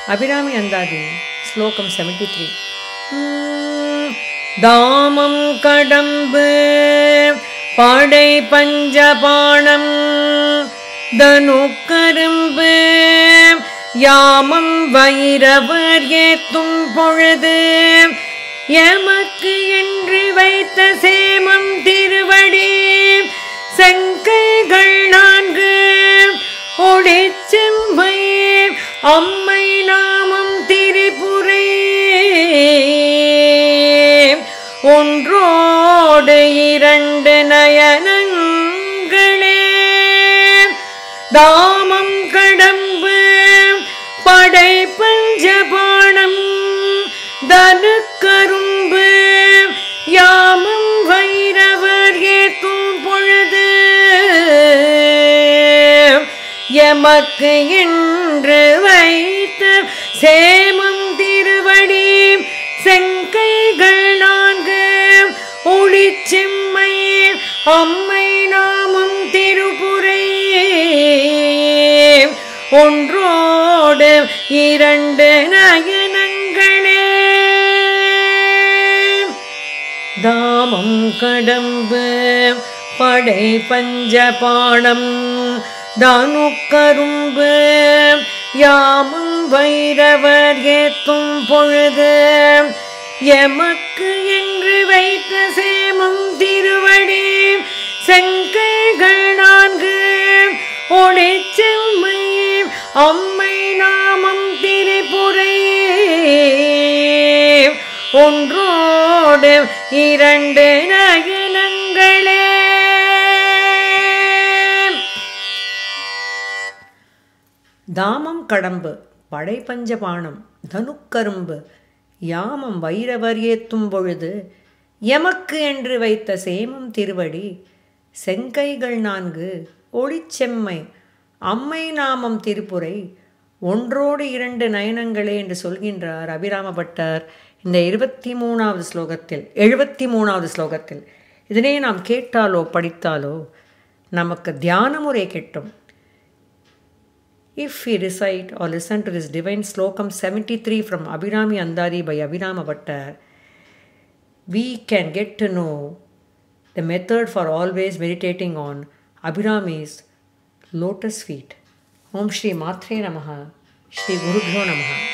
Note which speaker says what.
Speaker 1: அபிராமி அந்தாதி ஸ்லோகம் seventy three தாமம் கடம்பு படை பஞ்சபாணம் தனுக்கரும்பு யாமம் வைரவர் ஏத்தும் பொழுது எமக்கு என்று வைத்த சேமம் திருவடி செங்கைகள் நான்கு ஒளிச்செம்பை அம்மை நாமம் திரிபுரை ஒன்றோடு இரண்டு நயனங்களே தாமம் கடம்பு படை பஞ்சபாணம் தனுக்கரும்பு யாமம் வைரவர் ஏத்தும் பொழுது எமக்கு என்று வைத்த சேமம் திருவடி செங்கைகள் நான்கு ஒளிச்செம்மை அம்மை நாமம் திருப்புரை ஒன்றோடு இரண்டு நயனங்களே தாமம் கடம்பு படை பஞ்சபாணம் தானுக்கரும்பு யாமும் வைரவர் ஏத்தும் பொழுது எமக்கு என்று வைத்த சேமம் திருவடி செங்கைகள் நான்கு ஒளிச்செம்மை அம்மை நாமம் திரிபுரை ஒன்றோடு இரண்டு நயனங்களே தாமம் கடம்பு படை பஞ்சபாணம் தனுக்கரும்பு யாமம் வைரவர் ஏத்தும் பொழுது எமக்கு என்று வைத்த சேமம் திருவடி செங்கைகள் நான்கு ஒளிச்செம்மை அம்மை நாமம் திருப்புரை ஒன்றோடு இரண்டு நயனங்களே என்று சொல்கின்றார் அபிராம பட்டர் இந்த இருபத்தி மூணாவது ஸ்லோகத்தில் எழுபத்தி மூணாவது ஸ்லோகத்தில் இதனை நாம் கேட்டாலோ படித்தாலோ நமக்கு தியான முறை கிட்டும் If we recite or listen to this divine slokam 73 from Abhirami Andari by Abhirama Bhattar, we can get to know the method for always meditating on Abhirami's lotus feet. Om Shri Matre Namaha, Shri Guru Bhyo Namaha.